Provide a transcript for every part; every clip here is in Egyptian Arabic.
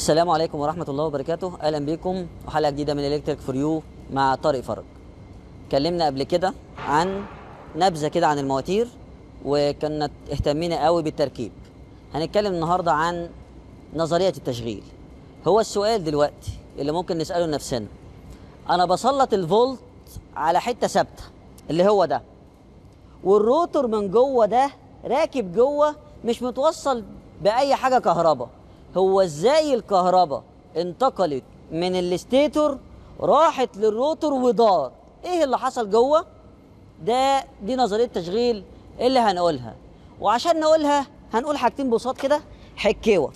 السلام عليكم ورحمة الله وبركاته أهلا بكم وحلقة جديدة من إلكتريك فور يو مع طارق فرج اتكلمنا قبل كده عن نبذة كده عن المواتير وكنا اهتمينا قوي بالتركيب هنتكلم النهاردة عن نظرية التشغيل هو السؤال دلوقتي اللي ممكن نسأله لنفسنا أنا بسلط الفولت على حتة ثابتة اللي هو ده والروتور من جوه ده راكب جوه مش متوصل بأي حاجة كهرباء هو ازاي الكهرباء انتقلت من الستيتور راحت للروتور ودار ايه اللي حصل جوه ده دي نظريه تشغيل اللي هنقولها وعشان نقولها هنقول حاجتين بساط كده حكيوه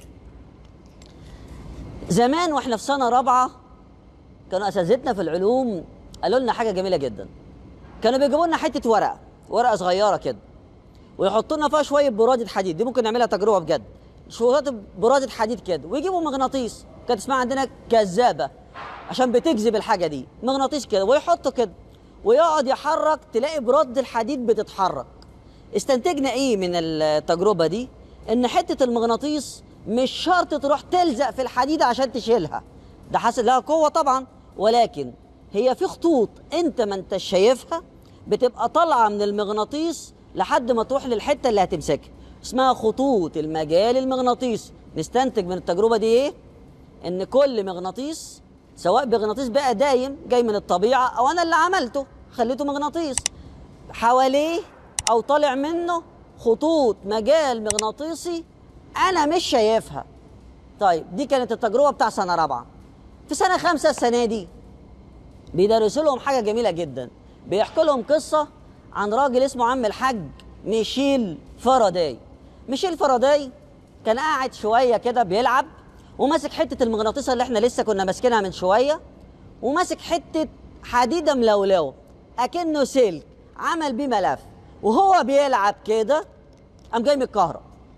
زمان واحنا في سنه رابعه كانوا اساتذتنا في العلوم قالوا لنا حاجه جميله جدا كانوا بيجيبوا لنا حته ورقه ورقه صغيره كده ويحطوا لنا فيها شويه برادة حديد دي ممكن نعملها تجربه بجد شويه برادة حديد كده ويجيبوا مغناطيس كانت اسمها عندنا كذابه عشان بتجذب الحاجه دي مغناطيس كده ويحطه كده ويقعد يحرك تلاقي براد الحديد بتتحرك استنتجنا ايه من التجربه دي ان حته المغناطيس مش شرط تروح تلزق في الحديد عشان تشيلها ده حاصل لها قوه طبعا ولكن هي في خطوط انت ما انت شايفها بتبقى طالعه من المغناطيس لحد ما تروح للحته اللي هتمسكها اسمها خطوط المجال المغناطيسي نستنتج من التجربه دي ايه ان كل مغناطيس سواء مغناطيس بقى دايم جاي من الطبيعه او انا اللي عملته خليته مغناطيس حواليه او طالع منه خطوط مجال مغناطيسي انا مش شايفها طيب دي كانت التجربه بتاع سنه رابعه في سنه خمسه السنه دي بيدرسوا لهم حاجه جميله جدا بيحكوا لهم قصه عن راجل اسمه عم الحاج ميشيل فاراداي ميشيل فاراداي كان قاعد شويه كده بيلعب وماسك حته المغناطيسه اللي احنا لسه كنا ماسكينها من شويه وماسك حته حديده ملولوه اكنه سلك عمل بيه ملف وهو بيلعب كده قام جاي متكهرب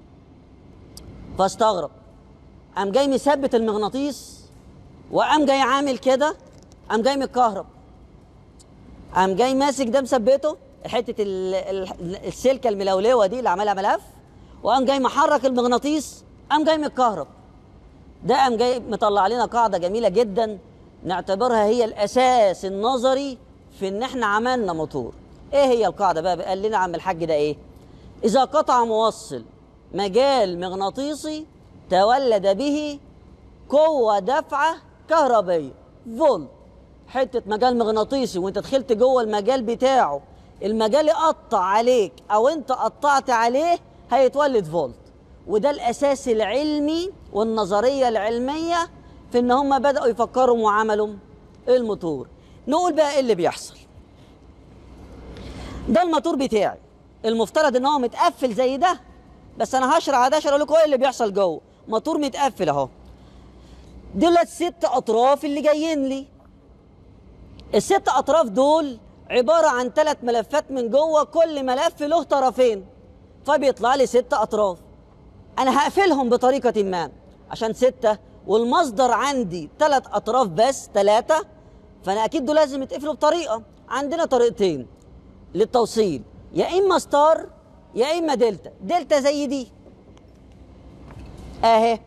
فاستغرب قام جاي مثبت المغناطيس وقام جاي عامل كده قام جاي متكهرب قام جاي ماسك ده مثبته حته السلكه الملولوه دي اللي عملها ملف وقام جاي محرك المغناطيس قام جاي متكهرب ده قام جاي مطلع لنا قاعده جميله جدا نعتبرها هي الاساس النظري في ان احنا عملنا موتور ايه هي القاعده بقى قال لنا عم الحاج ده ايه اذا قطع موصل مجال مغناطيسي تولد به قوه دفعه كهربيه فولت حته مجال مغناطيسي وانت دخلت جوه المجال بتاعه المجال يقطع عليك او انت قطعت عليه هيتولد فولت وده الاساس العلمي والنظريه العلميه في ان هم بداوا يفكروا وعملوا الموتور نقول بقى ايه اللي بيحصل ده الموتور بتاعي المفترض ان هو متقفل زي ده بس انا هشرح على ده عشان اقول لكم ايه اللي بيحصل جوه موتور متقفل اهو دول الست اطراف اللي جايين لي الست اطراف دول عباره عن ثلاث ملفات من جوه كل ملف له طرفين فبيطلع لي ست اطراف انا هقفلهم بطريقه ما عشان سته والمصدر عندي ثلاث اطراف بس ثلاثه فانا اكيد دول لازم يتقفلوا بطريقه عندنا طريقتين للتوصيل يا اما ستار يا اما دلتا دلتا زي دي اهي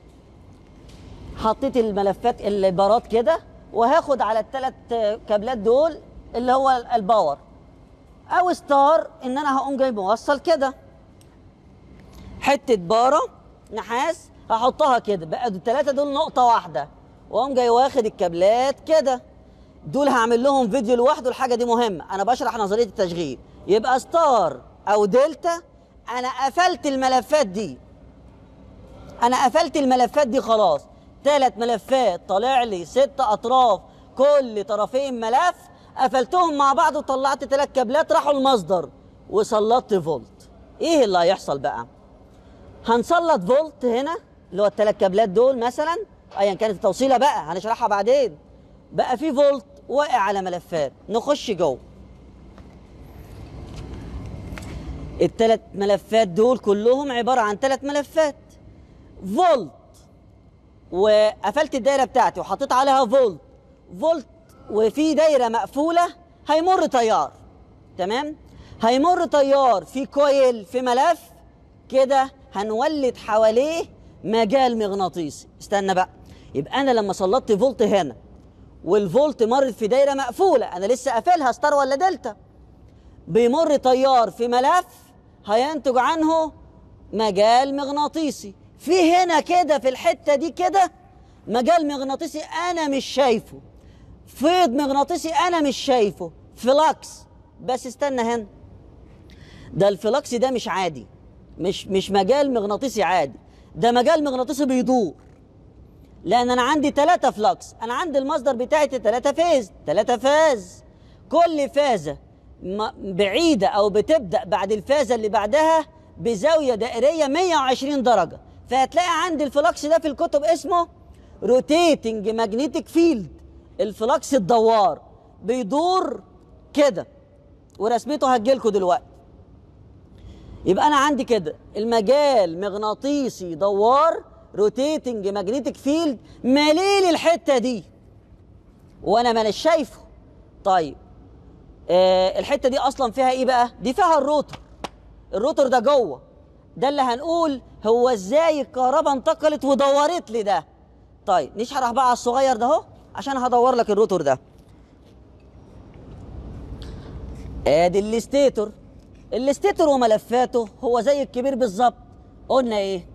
حطيت الملفات البارات كده وهاخد على الثلاث كابلات دول اللي هو الباور او ستار ان انا هقوم جاي موصل كده حته باره نحاس هحطها كده بقى الثلاثه دول نقطه واحده واقوم جاي واخد الكابلات كده دول هعمل لهم فيديو لوحده الحاجه دي مهمه انا بشرح نظريه التشغيل يبقى ستار او دلتا انا قفلت الملفات دي انا قفلت الملفات دي خلاص ثلاث ملفات طالع لي ست اطراف كل طرفين ملف قفلتهم مع بعض وطلعت ثلاث كابلات راحوا المصدر وسلطت فولت ايه اللي هيحصل بقى هنسلط فولت هنا اللي هو الثلاث كابلات دول مثلا ايا كانت التوصيله بقى هنشرحها بعدين بقى في فولت واقع على ملفات نخش جوه الثلاث ملفات دول كلهم عباره عن ثلاث ملفات فولت وقفلت الدايره بتاعتي وحطيت عليها فولت فولت وفي دايره مقفوله هيمر تيار تمام هيمر تيار في كويل في ملف كده هنولد حواليه مجال مغناطيسي استنى بقى يبقى انا لما سلطت فولت هنا والفولت مرت في دايره مقفوله انا لسه قافلها ستار ولا دلتا بيمر تيار في ملف هينتج عنه مجال مغناطيسي في هنا كده في الحته دي كده مجال مغناطيسي انا مش شايفه فيض مغناطيسي انا مش شايفه فلكس بس استنى هنا ده الفلكس ده مش عادي مش مش مجال مغناطيسي عادي ده مجال مغناطيسي بيدور لان انا عندي ثلاثة فلكس انا عندي المصدر بتاعي ثلاثة فيز ثلاثة فاز كل فازة م- بعيدة او بتبدأ بعد الفازة اللي بعدها بزاوية دائرية 120 درجة فهتلاقي عندي الفلكس ده في الكتب اسمه روتيتنج ماجنتيك فيلد الفلكس الدوار بيدور كده ورسمته هتجيلكوا دلوقتي يبقى انا عندي كده المجال مغناطيسي دوار روتيتنج ماجنتيك فيلد مالي الحته دي وانا مانيش شايفه طيب آه الحته دي اصلا فيها ايه بقى دي فيها الروتور الروتور ده جوه ده اللي هنقول هو ازاي الكهرباء انتقلت ودورت لي ده طيب نشرح بقى على الصغير ده اهو عشان هدور لك الروتور ده ادي الاستيتور الاستيتور وملفاته هو زي الكبير بالظبط قلنا ايه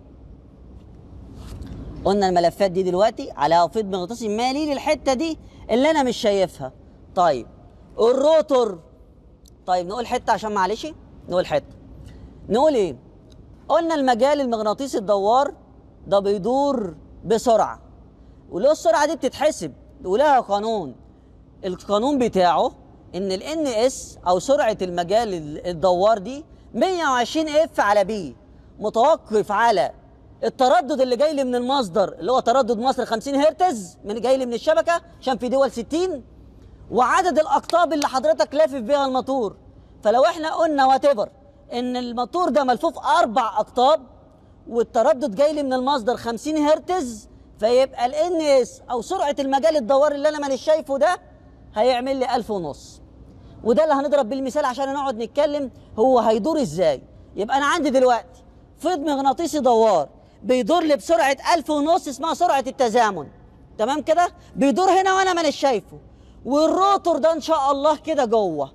قلنا الملفات دي دلوقتي على فيض مغناطيسي مالي للحته دي اللي انا مش شايفها طيب الروتور طيب نقول حته عشان معلش نقول حته نقول ايه قلنا المجال المغناطيسي الدوار ده بيدور بسرعه ولو السرعه دي بتتحسب ولها قانون القانون بتاعه ان ال اس او سرعه المجال ال- الدوار دي 120 اف على بي متوقف على التردد اللي جاي لي من المصدر اللي هو تردد مصر 50 هرتز من جاي لي من الشبكه عشان في دول 60 وعدد الاقطاب اللي حضرتك لافف بيها الموتور فلو احنا قلنا وات ان الموتور ده ملفوف اربع اقطاب والتردد جاي لي من المصدر 50 هرتز فيبقى ال اس او سرعه المجال الدوار اللي انا مانيش شايفه ده هيعمل لي 1000 ونص وده اللي هنضرب بالمثال عشان نقعد نتكلم هو هيدور ازاي يبقى انا عندي دلوقتي فيض مغناطيسي دوار بيدور لي بسرعه 1000 ونص اسمها سرعه التزامن تمام كده بيدور هنا وانا مانيش شايفه والروتور ده ان شاء الله كده جوه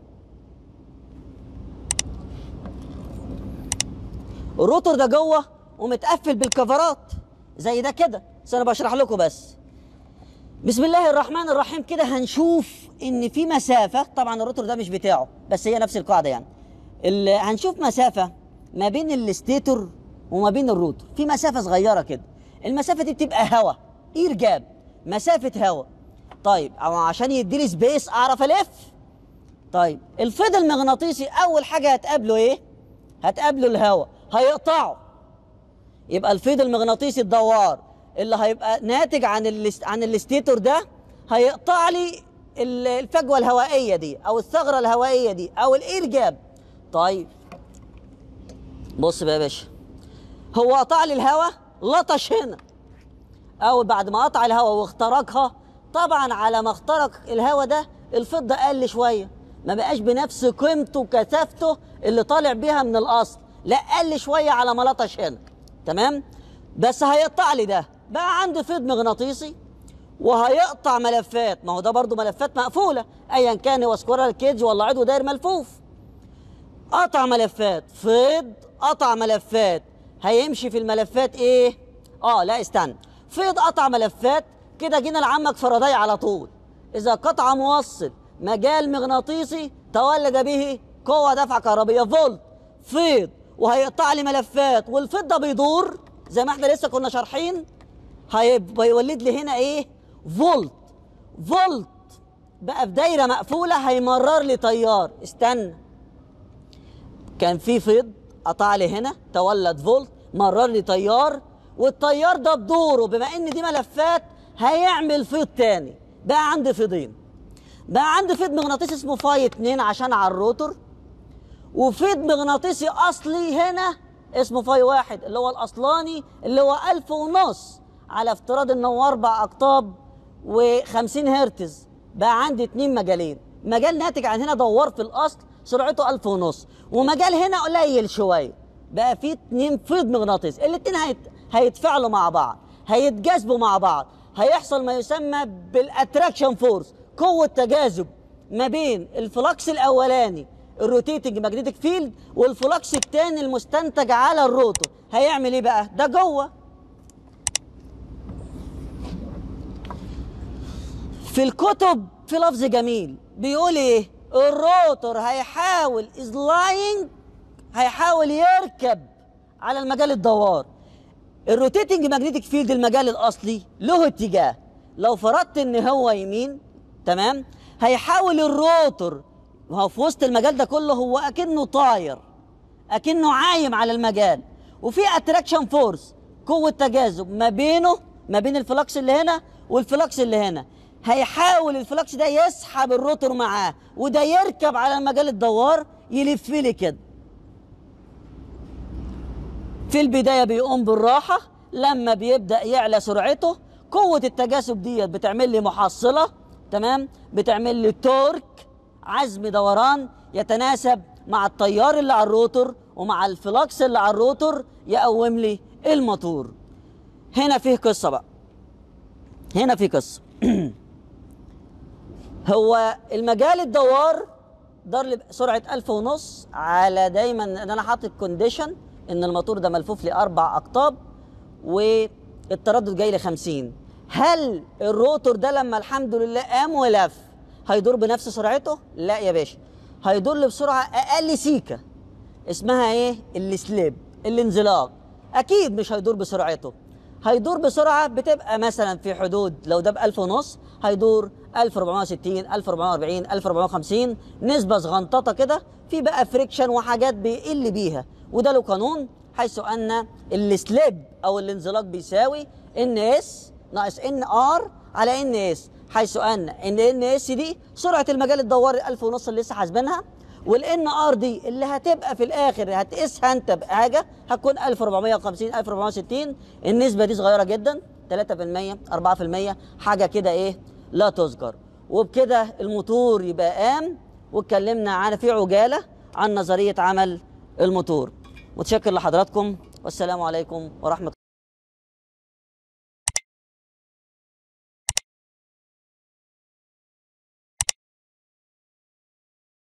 الروتور ده جوه ومتقفل بالكفرات زي ده كده بس انا بشرح لكم بس بسم الله الرحمن الرحيم كده هنشوف ان في مسافه طبعا الروتور ده مش بتاعه بس هي نفس القاعده يعني ال- هنشوف مسافه ما بين الستيتور وما بين الروتور في مسافه صغيره كده المسافه دي بتبقى هوا اير جاب مسافه هوا طيب او عشان يديلي سبيس اعرف الف طيب الفيض المغناطيسي اول حاجه هتقابله ايه هتقابله الهواء هيقطعه يبقى الفيض المغناطيسي الدوار اللي هيبقى ناتج عن الاست... عن الاستيتور ده هيقطع لي ال- الفجوه الهوائيه دي او الثغره الهوائيه دي او الاير جاب طيب بص بقى يا باشا هو قطع لي الهواء لطش هنا اول بعد ما قطع الهواء واخترقها طبعا على ما اخترق الهواء ده الفضه قل شويه ما بقاش بنفس قيمته وكثافته اللي طالع بيها من الاصل لا قل شويه على ما لطش هنا تمام بس هيقطع لي ده بقى عندي فيض مغناطيسي وهيقطع ملفات ما هو ده برضو ملفات مقفوله ايا كان هو سكويرال كيج ولا عضو داير ملفوف قطع ملفات فيض قطع ملفات هيمشي في الملفات ايه اه لا استنى فيض قطع ملفات كده جينا لعمك فاراداي على طول اذا قطع موصل مجال مغناطيسي تولد به قوه دفع كهربيه فولت فيض وهيقطع لي ملفات والفيض ده بيدور زي ما احنا لسه كنا شارحين هيبقى يولد لي هنا ايه فولت فولت بقى في دايره مقفوله هيمرر لي تيار استنى كان في فيض قطع لي هنا تولد فولت مرر لي تيار والتيار ده بدوره بما ان دي ملفات هيعمل فيض تاني بقى عندي فيضين بقى عندي فيض مغناطيسي اسمه فاي 2 عشان على الروتور وفيض مغناطيسي اصلي هنا اسمه فاي واحد اللي هو الاصلاني اللي هو ألف ونص على افتراض ان هو اربع اقطاب و50 هرتز بقى عندي اتنين مجالين مجال ناتج عن هنا دوار في الاصل سرعته ألف ونص ومجال هنا قليل شويه بقى في اتنين فيض مغناطيسي الاتنين هيت... هيتفاعلوا مع بعض هيتجاذبوا مع بعض هيحصل ما يسمى بالاتراكشن فورس قوه تجاذب ما بين الفلكس الاولاني الروتيتنج ماجنتيك فيلد والفلكس الثاني المستنتج على الروتور هيعمل ايه بقى ده جوه في الكتب في لفظ جميل بيقول ايه الروتور هيحاول از لاينج هيحاول يركب على المجال الدوار الروتيتنج ماجنتيك فيلد المجال الاصلي له اتجاه لو فرضت ان هو يمين تمام هيحاول الروتور وهو في وسط المجال ده كله هو اكنه طاير اكنه عايم على المجال وفي اتراكشن فورس قوه تجاذب ما بينه ما بين الفلكس اللي هنا والفلكس اللي هنا هيحاول الفلكس ده يسحب الروتور معاه وده يركب على المجال الدوار يلف لي كده في البداية بيقوم بالراحة لما بيبدأ يعلى سرعته قوة التجاذب ديت بتعمل لي محصلة تمام بتعمل لي تورك عزم دوران يتناسب مع التيار اللي على الروتور ومع الفلكس اللي على الروتور يقوم لي الموتور هنا فيه قصة بقى هنا في قصة هو المجال الدوار دار لي سرعة ألف ونص على دايما ان انا حاطط كونديشن ان الموتور ده ملفوف لي اربع اقطاب والتردد جاي لي 50 هل الروتور ده لما الحمد لله قام ولف هيدور بنفس سرعته؟ لا يا باشا هيدور لي بسرعة اقل سيكة اسمها ايه؟ السليب الانزلاق اكيد مش هيدور بسرعته هيدور بسرعة بتبقى مثلا في حدود لو ده ب 1000 ونص هيدور 1460 1440 1450 نسبة صغنططة كده في بقى فريكشن وحاجات بيقل بيها وده له قانون حيث ان السليب او الانزلاق بيساوي ان اس ناقص ان ار على ان اس حيث ان ان ان اس دي سرعه المجال الدواري 1000 ونص اللي لسه حاسبينها والان ار دي اللي هتبقى في الاخر هتقيسها انت بحاجه هتكون 1450 1460 النسبه دي صغيره جدا 3% 4% حاجه كده ايه لا تذكر وبكده الموتور يبقى قام واتكلمنا عن في عجاله عن نظريه عمل الموتور متشكر لحضراتكم والسلام عليكم ورحمه